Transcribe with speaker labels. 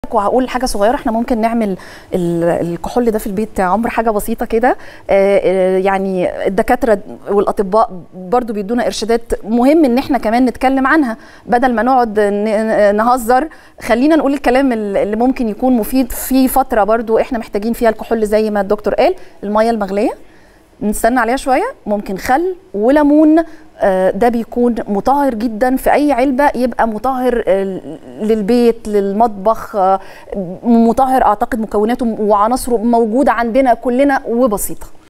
Speaker 1: وهقول حاجه صغيره احنا ممكن نعمل ال- الكحول ده في البيت يا عمرو حاجه بسيطه كده آه، آه، يعني الدكاتره والاطباء برضو بيدونا ارشادات مهم ان احنا كمان نتكلم عنها بدل ما نقعد ن- نهزر خلينا نقول الكلام اللي ممكن يكون مفيد في فتره برضو احنا محتاجين فيها الكحول زي ما الدكتور قال الميه المغليه نستنى عليها شويه ممكن خل وليمون آه، ده بيكون مطهر جدا في اي علبه يبقى مطهر آه، للبيت للمطبخ آه، مطهر اعتقد مكوناته وعناصره موجوده عندنا كلنا وبسيطه